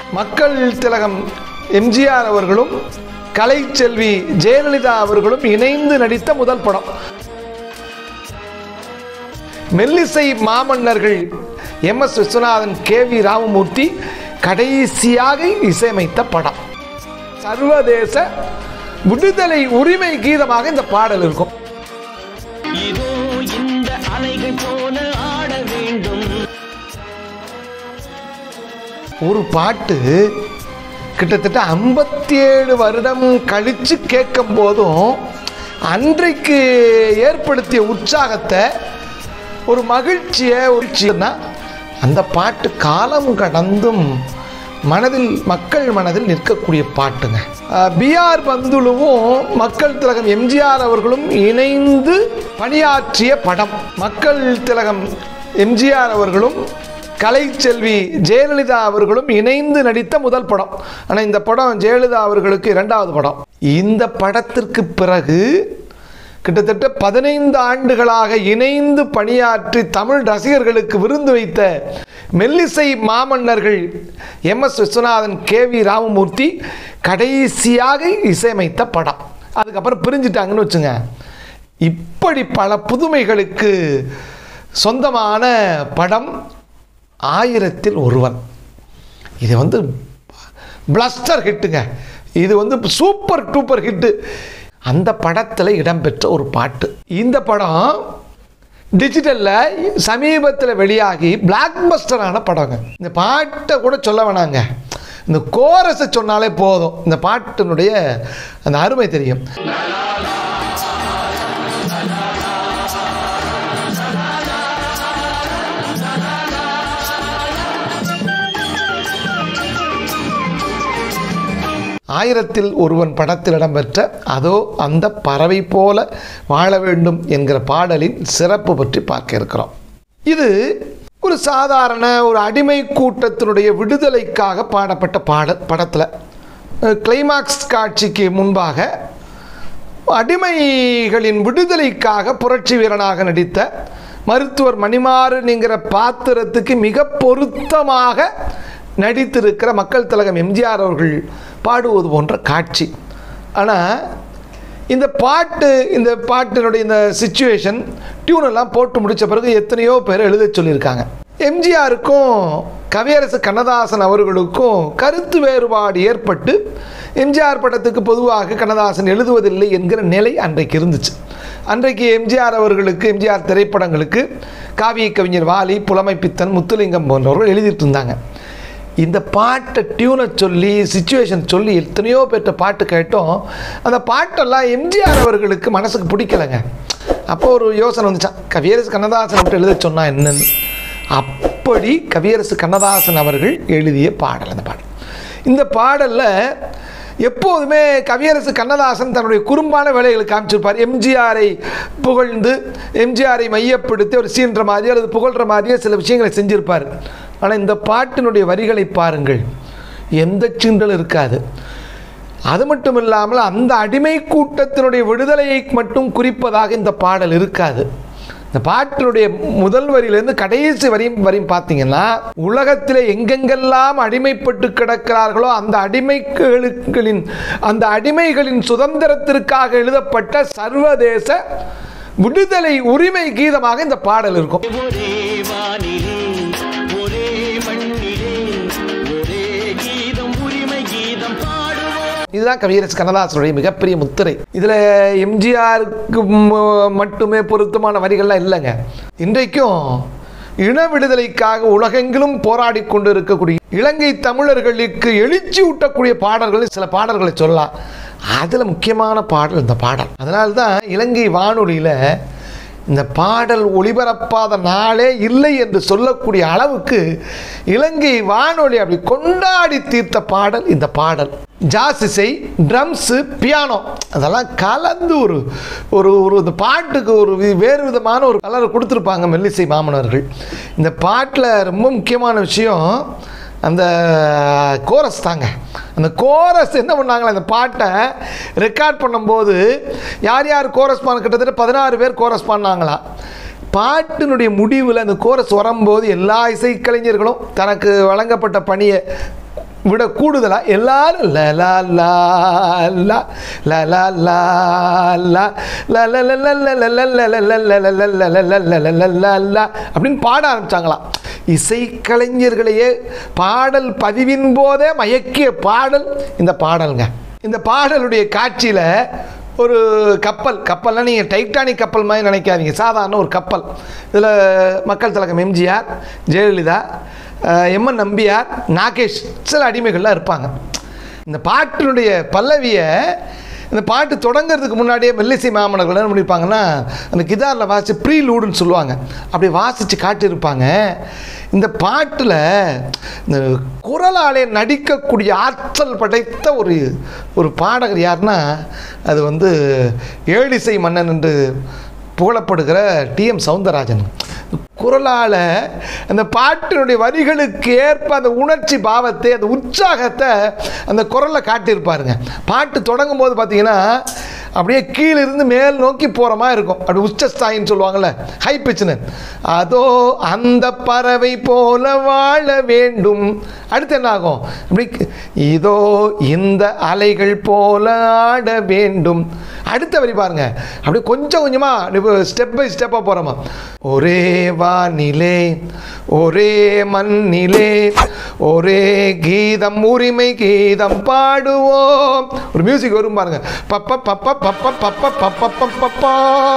மக்கள் திலகம் எம்ஜிஆர் அவர்களும் கலைச்செல்வி ஜெயலலிதா அவர்களும் இணைந்து நடித்த முதல் படம் மெல்லிசை மாமன்னர்கள் M S Viswanathan K V Ramamoorthy கடைசியாக இசையமைத்த படம் சர்வதேச விடுதலை உரிமை கீதமாக இந்த பாடல் இருக்கும் இதோ இந்த அலைகள் போல ஆட வேண்டும் ஒரு பாட்டு கிட்டத்தட்ட ஐம்பத்தி ஏழு வருடம் கழித்து கேட்கும் போதும் அன்றைக்கு ஏற்படுத்திய உற்சாகத்தை ஒரு மகிழ்ச்சியை உச்சின்னா அந்த பாட்டு காலம் கடந்தும் மனதில் மக்கள் மனதில் நிற்கக்கூடிய பாட்டுங்க பிஆர் பந்துலுவும் மக்கள் திலகம் எம்ஜிஆர் அவர்களும் இணைந்து பணியாற்றிய படம் மக்கள் திலகம் எம்ஜிஆர் அவர்களும் கலைச்செல்வி ஜெயலலிதா அவர்களும் இணைந்து நடித்த முதல் படம் ஆனால் இந்த படம் ஜெயலலிதா அவர்களுக்கு இரண்டாவது படம் இந்த படத்திற்கு பிறகு கிட்டத்தட்ட பதினைந்து ஆண்டுகளாக இணைந்து பணியாற்றி தமிழ் ரசிகர்களுக்கு விருந்து வைத்த மெல்லிசை மாமன்னர்கள் M S Viswanathan K V Ramamoorthy கடைசியாக இசையமைத்த படம் அதுக்கப்புறம் பிரிஞ்சிட்டாங்கன்னு வச்சுங்க இப்படி பல புதுமைகளுக்கு சொந்தமான படம் ஆயிரத்தில் ஒருவன் இது வந்து பிளஸ்டர் ஹிட்டுங்க இது வந்து சூப்பர் டூப்பர் ஹிட்டு அந்த படத்தில் இடம்பெற்ற ஒரு பாட்டு இந்த படம் டிஜிட்டலில் சமீபத்தில் வெளியாகி பிளாக் பஸ்டரான படங்க இந்த பாட்டை கூட சொல்ல வேணாங்க இந்த கோரஸை சொன்னாலே போதும் இந்த பாட்டினுடைய அந்த அருமை தெரியும் ஆயிரத்தில் ஒருவன் படத்தில் இடம்பெற்ற அதோ அந்த பறவை போல வாழ வேண்டும் என்கிற பாடலின் சிறப்பு பற்றி பார்க்க இருக்கிறோம் இது ஒரு சாதாரண ஒரு அடிமை கூட்டத்தினுடைய விடுதலைக்காக பாடப்பட்ட பாடல் படத்தில் கிளைமாக்ஸ் காட்சிக்கு முன்பாக அடிமைகளின் விடுதலைக்காக புரட்சி வீரனாக நடித்த மருத்துவர் மணிமாறன்ங்கிற பாத்திரத்துக்கு மிக பொருத்தமாக நடித்திருக்கிற மக்கள் திலகம் எம்ஜிஆர் அவர்கள் பாடுவது போன்ற காட்சி ஆனால் இந்த பாட்டு இந்த பாட்டினுடைய இந்த சுச்சுவேஷன் டியூன் எல்லாம் போட்டு முடித்த பிறகு எத்தனையோ பேர் எழுத சொல்லியிருக்காங்க எம்ஜிஆருக்கும் கவியரசு கண்ணதாசன் அவர்களுக்கும் கருத்து வேறுபாடு ஏற்பட்டு எம்ஜிஆர் படத்துக்கு பொதுவாக கண்ணதாசன் எழுதுவதில்லை என்கிற நிலை அன்றைக்கு இருந்துச்சு அன்றைக்கு எம்ஜிஆர் அவர்களுக்கு எம்ஜிஆர் திரைப்படங்களுக்கு காவிய கவிஞர் வாலி புலமைப்பித்தன் முத்துலிங்கம் போன்றவர்கள் எழுதிட்டு இருந்தாங்க இந்த பாட்டை டியூனை சொல்லி சுச்சுவேஷன் சொல்லி எத்தனையோ பேர்ட்ட பாட்டு கேட்டோம் அந்த பாட்டெல்லாம் எம்ஜிஆர் அவர்களுக்கு மனசுக்கு பிடிக்கலைங்க அப்போ ஒரு யோசனை வந்துச்சான் கவியரசு கண்ணதாசன் மட்டும் எழுத சொன்னா என்னன்னு அப்படி கவியரசு கண்ணதாசன் அவர்கள் எழுதிய பாடல் அந்த பாடல் இந்த பாடலில் எப்போதுமே கவியரசு கண்ணதாசன் தன்னுடைய குறும்பான வேலைகளை காமிச்சிருப்பார் எம்ஜிஆரை புகழ்ந்து எம்ஜிஆரை மையப்படுத்தி ஒரு சீன்ற மாதிரி அல்லது புகழ்கிற மாதிரியே சில விஷயங்களை செஞ்சிருப்பார் ஆனால் இந்த பாட்டினுடைய வரிகளை பாருங்கள் எந்த சீண்டலும் இருக்காது அது மட்டும் இல்லாமல் அந்த அடிமை கூட்டத்தினுடைய விடுதலையை மட்டும் குறிப்பதாக இந்த பாடல் இருக்காது இந்த பாட்டினுடைய முதல் வரியிலேருந்து கடைசி வரையும் வரையும் பார்த்தீங்கன்னா உலகத்தில் எங்கெங்கெல்லாம் அடிமைப்பட்டு கிடக்கிறார்களோ அந்த அடிமைகளின் அந்த அடிமைகளின் சுதந்திரத்திற்காக எழுதப்பட்ட சர்வதேச விடுதலை உரிமை கீதமாக இந்த பாடல் இருக்கும் ஒரே வானிலே ஒரே மண்ணிலே ஒரே கீதம் உரிமை கீதம் பாடுவோம் இதுதான் கவியரசு கண்ணதாசனுடைய மிகப்பெரிய முத்திரை இதில் எம்ஜிஆருக்கு ம- மட்டுமே பொருத்தமான வரிகள்லாம் இல்லைங்க இன்றைக்கும் இன விடுதலைக்காக உலகெங்கிலும் போராடி கொண்டு இருக்கக்கூடிய இலங்கை தமிழர்களுக்கு எழுச்சி ஊட்டக்கூடிய பாடல்கள் சில பாடல்களை சொல்லலாம் அதில் முக்கியமான பாடல் இந்த பாடல் அதனால தான் இலங்கை வானொலியில் இந்த பாடல் ஒளிபரப்பாத நாளே இல்லை என்று சொல்லக்கூடிய அளவுக்கு இலங்கை வானொலி அப்படி கொண்டாடி தீர்த்த பாடல் இந்த பாடல் ஜாஸ் இசை ட்ரம்ஸு பியானோ அதெல்லாம் கலந்து ஒரு ஒரு ஒரு இந்த பாட்டுக்கு ஒரு வி- வேறு விதமான ஒரு கலர் கொடுத்துருப்பாங்க மெல்லிசை மாமனர்கள் இந்த பாட்டில் ரொம்ப முக்கியமான விஷயம் அந்த கோரஸ் தாங்க அந்த கோரஸ் என்ன பண்ணாங்களா அந்த பாட்டை ரெக்கார்ட் பண்ணும்போது யார் யார் கோரஸ் பண்ண கிட்டத்தட்ட பதினாறு பேர் கோரஸ் பண்ணாங்களா பாட்டினுடைய முடிவில் அந்த கோரஸ் வரும்போது எல்லா இசைக்கலைஞர்களும் தனக்கு வழங்கப்பட்ட பணியை விட கூடுதலாக எல்லாரும் ல லா லா லா ல லா லா லா ல ல ல ல ல ல ல ல ல ல ல ல ல ல ல ல ல ல ல அப்படின்னு பாட ஆரம்பிச்சாங்களாம் இசைக்கலைஞர்களையே பாடல் பதிவின் போதே மயக்கிய பாடல் இந்த பாடலுங்க இந்த பாடலுடைய காட்சியில் ஒரு கப்பல் கப்பல்னா நீங்கள் டைட்டானிக் கப்பல் மாதிரி நினைக்காதீங்க சாதாரண ஒரு கப்பல் இதில் மக்கள் திலகம் எம்ஜிஆர் ஜெயலலிதா எம்என் நம்பியார் நாகேஷ் சில அடிமைகள்லாம் இருப்பாங்க இந்த பாட்டினுடைய பல்லவியை இந்த பாட்டு தொடங்கிறதுக்கு முன்னாடியே மெல்லிசை மாமனர்கள் என்ன பண்ணியிருப்பாங்கன்னா அந்த கிதாரில் வாசித்து ப்ரீலூடுன்னு சொல்லுவாங்க அப்படி வாசித்து காட்டியிருப்பாங்க இந்த பாட்டில் இந்த குரலாலே நடிக்கக்கூடிய ஆற்றல் படைத்த ஒரு ஒரு பாடகர் யாருன்னா அது வந்து ஏழிசை மன்னன் என்று புகழப்படுகிற டிஎம் சவுந்தரராஜன் குரலால் அந்த பாட்டினுடைய வரிகளுக்கு ஏற்ப அந்த உணர்ச்சி பாவத்தை அந்த உற்சாகத்தை அந்த குரலில் காட்டியிருப்பாருங்க பாட்டு தொடங்கும் போது பார்த்தீங்கன்னா அப்படியே கீழிருந்து மேல் நோக்கி போகிற மாதிரி இருக்கும் அப்படி உச்சஸ்தாயின்னு சொல்லுவாங்கள்ல ஹை பிச்சுன்னு அதோ அந்த பறவை போல வாழ வேண்டும் அடுத்து என்ன ஆகும் அப்படி இதோ இந்த அலைகள் போல ஆட வேண்டும் அடுத்த வரி பாருங்க அப்படியே கொஞ்சம் கொஞ்சமாக ஸ்டெப் பை ஸ்டெப்பாக போகிறோமா ஒரே வானிலே ஒரே மண்ணிலே ஒரே கீதம் உரிமை கீதம் பாடுவோம் ஒரு மியூசிக் வரும் பாருங்க பப்ப பப்ப பப்ப பப்ப பப்ப பப்பா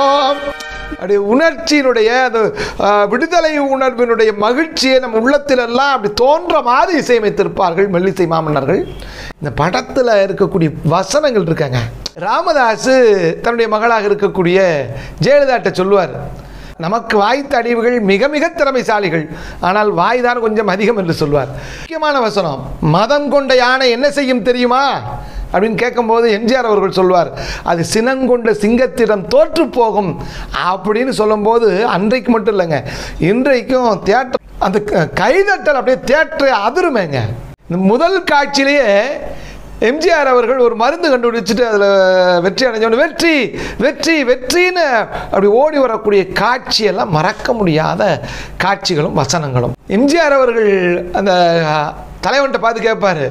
அப்படி உணர்ச்சியினுடைய அந்த ஆஹ், விடுதலை உணர்வினுடைய மகிழ்ச்சியை நம்ம உள்ளத்திலெல்லாம் அப்படி தோன்ற மாதிரி இசையமைத்திருப்பார்கள் மெல்லிசை மாமன்னர்கள் இந்த படத்தில் இருக்கக்கூடிய வசனங்கள் இருக்காங்க ராமதாஸ் தன்னுடைய மகளாக இருக்கக்கூடிய ஜெயலலிதாட்ட சொல்லுவார் நமக்கு வாய்த்த அடிவுகள் மிக மிக திறமைசாலிகள் ஆனால் வாய் தான் கொஞ்சம் அதிகம் என்று சொல்வார் முக்கியமான வசனம் மதம் கொண்ட யானை என்ன செய்யும் தெரியுமா அப்படின்னு கேட்கும்போது எம்ஜிஆர் அவர்கள் சொல்வார் அது சினங்கொண்ட சிங்கத்திடம் தோற்று போகும் அப்படின்னு சொல்லும்போது அன்றைக்கு மட்டும் இல்லைங்க இன்றைக்கும் தியேட்டர் அந்த க- கைதட்டல் அப்படியே தியேட்டரை அதிருமேங்க இந்த முதல் காட்சியிலேயே எம்ஜிஆர் அவர்கள் ஒரு மருந்து கண்டுபிடிச்சிட்டு அதில் வெற்றி அடைஞ்சவன வெற்றி வெற்றி வெற்றின்னு அப்படி ஓடி வரக்கூடிய காட்சியெல்லாம் மறக்க முடியாத காட்சிகளும் வசனங்களும் எம்ஜிஆர் அவர்கள் அந்த தலைவன்கிட்ட பார்த்து கேட்பாரு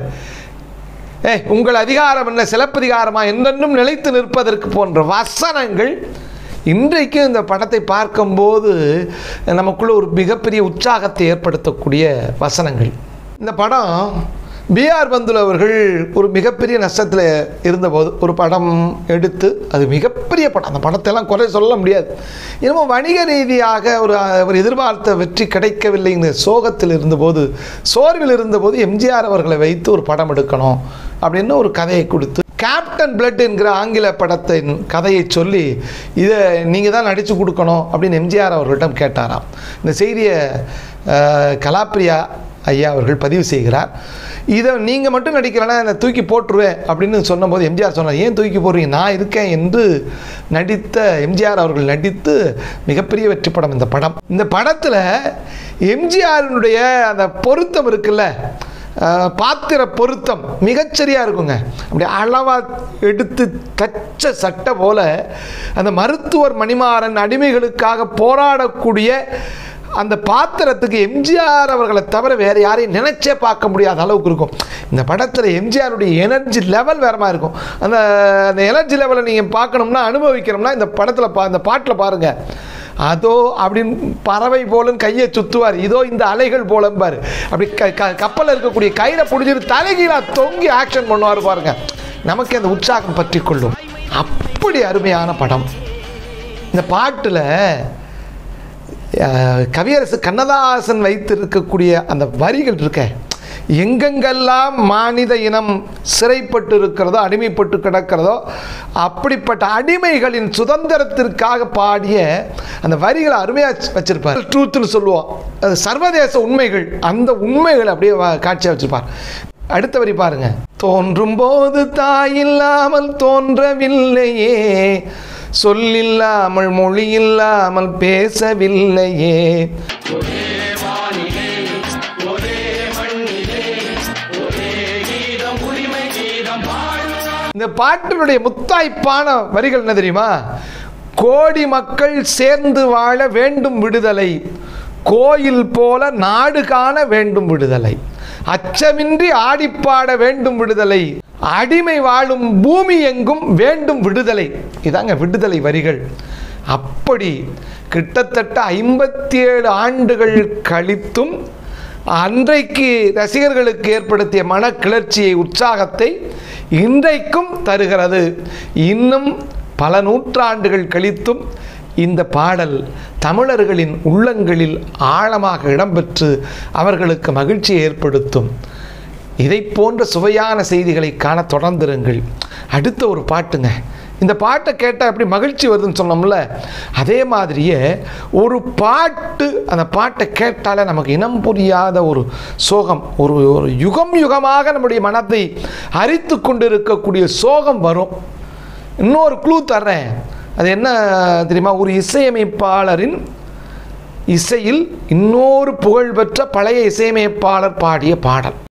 ஏய் உங்கள் அதிகாரம் என்ன சிலப்பதிகாரமா என்றென்றும் நிலைத்து நிற்பதற்கு போன்ற வசனங்கள் இன்றைக்கும் இந்த படத்தை பார்க்கும்போது நமக்குள்ள ஒரு மிகப்பெரிய உற்சாகத்தை ஏற்படுத்தக்கூடிய வசனங்கள் இந்த படம் பிஆர் பந்துல் அவர்கள் ஒரு மிகப்பெரிய நஷ்டத்தில் இருந்தபோது ஒரு படம் எடுத்து அது மிகப்பெரிய படம் அந்த படத்தையெல்லாம் குறை சொல்ல முடியாது என்னமோ வணிக ரீதியாக ஒரு அவர் எதிர்பார்த்த வெற்றி கிடைக்கவில்லைங்கிற சோகத்தில் இருந்தபோது சோர்வில் இருந்தபோது எம்ஜிஆர் அவர்களை வைத்து ஒரு படம் எடுக்கணும் அப்படின்னு ஒரு கதையை கொடுத்து கேப்டன் பிளட் என்கிற ஆங்கில படத்தின் கதையை சொல்லி இதை நீங்கள் தான் நடித்து கொடுக்கணும் அப்படின்னு எம்ஜிஆர் அவர்களிடம் கேட்டாராம் இந்த செய்தியை அஹ், கலாப்ரியா ஐயா அவர்கள் பதிவு செய்கிறார் இதை நீங்கள் மட்டும் நடிக்கிறேன்னா என்னை தூக்கி போட்டுருவேன் அப்படின்னு சொன்னபோது எம்ஜிஆர் சொன்னார் ஏன் தூக்கி போடுறீங்க நான் இருக்கேன் என்று நடித்த எம்ஜிஆர் அவர்கள் நடித்து மிகப்பெரிய வெற்றி படம் இந்த படம் இந்த படத்தில் எம்ஜிஆரினுடைய அந்த பொருத்தம் இருக்குல்ல அஹ், பாத்திர பொருத்தம் மிகச்சரியாக இருக்குங்க அப்படி அளவாக எடுத்து தச்ச சட்டை போல அந்த மருத்துவர் மணிமாறன் அடிமைகளுக்காக போராடக்கூடிய அந்த பாத்திரத்துக்கு எம்ஜிஆர் அவர்களை தவிர வேறு யாரையும் நினைச்சே பார்க்க முடியாத அளவுக்கு இருக்கும் இந்த படத்தில் எம்ஜிஆருடைய எனர்ஜி லெவல் வேற மாதிரி இருக்கும் அந்த அந்த எனர்ஜி லெவலை நீங்கள் பார்க்கணும்னா அனுபவிக்கணும்னா இந்த படத்தில் பா இந்த பாட்டில் பாருங்கள் அதோ அப்படின்னு பறவை போலன்னு கையை சுத்துவார் இதோ இந்த அலைகள் போலம்பார் அப்படி க க கப்பலில் இருக்கக்கூடிய கையில் பிடிச்சிட்டு தலைகீழாக தொங்கி ஆக்ஷன் பண்ணுவார் பாருங்க நமக்கு அந்த உற்சாகம் பற்றி கொள்ளும் அப்படி அருமையான படம் இந்த பாட்டில் அஹ், கவியரசு கண்ணதாசன் வைத்திருக்கக்கூடிய அந்த வரிகள் இருக்க எங்கெங்கெல்லாம் மானித இனம் சிறைப்பட்டு இருக்கிறதோ அடிமைப்பட்டு கிடக்கிறதோ அப்படிப்பட்ட அடிமைகளின் சுதந்திரத்திற்காக பாடிய அந்த வரிகளை அருமையாக வச்சிருப்பார் ட்ரூத்னு சொல்லுவோம் அது சர்வதேச உண்மைகள் அந்த உண்மைகளை அப்படியே வ- காட்சியாக வச்சிருப்பார் அடுத்த வரி பாருங்க தோன்றும் போது தாயில்லாமல் தோன்றவில்லையே சொல்லில்லாமல் மொழி இல்லாமல் பேசவில்லையே இந்த பாட்டினுடைய முத்தாய்ப்பான வரிகள் என்ன தெரியுமா கோடி மக்கள் சேர்ந்து வாழ வேண்டும் விடுதலை கோயில் போல நாடு காண வேண்டும் விடுதலை அச்சமின்றி ஆடிப்பாட வேண்டும் விடுதலை அடிமை வாழும் பூமி எங்கும் வேண்டும் விடுதலை இதாங்க விடுதலை வரிகள் அப்படி கிட்டத்தட்ட ஐம்பத்தி ஏழு ஆண்டுகள் கழித்தும் அன்றைக்கு ரசிகர்களுக்கு ஏற்படுத்திய மனக்கிளர்ச்சியை உற்சாகத்தை இன்றைக்கும் தருகிறது இன்னும் பல நூற்றாண்டுகள் கழித்தும் இந்த பாடல் தமிழர்களின் உள்ளங்களில் ஆழமாக இடம்பெற்று அவர்களுக்கு மகிழ்ச்சியை ஏற்படுத்தும் இதை போன்ற சுவையான செய்திகளை காண தொடர்ந்திருங்கள் அடுத்த ஒரு பாட்டுங்க இந்த பாட்டை கேட்டால் எப்படி மகிழ்ச்சி வருதுன்னு சொன்னோம்ல அதே மாதிரியே ஒரு பாட்டு அந்த பாட்டை கேட்டாலே நமக்கு இனம் புரியாத ஒரு சோகம் ஒரு ஒரு யுகம் யுகமாக நம்முடைய மனத்தை அரித்து கொண்டு இருக்கக்கூடிய சோகம் வரும் இன்னொரு க்ளூ தர்றேன் அது என்ன தெரியுமா ஒரு இசையமைப்பாளரின் இசையில் இன்னொரு புகழ்பெற்ற பழைய இசையமைப்பாளர் பாடிய பாடல்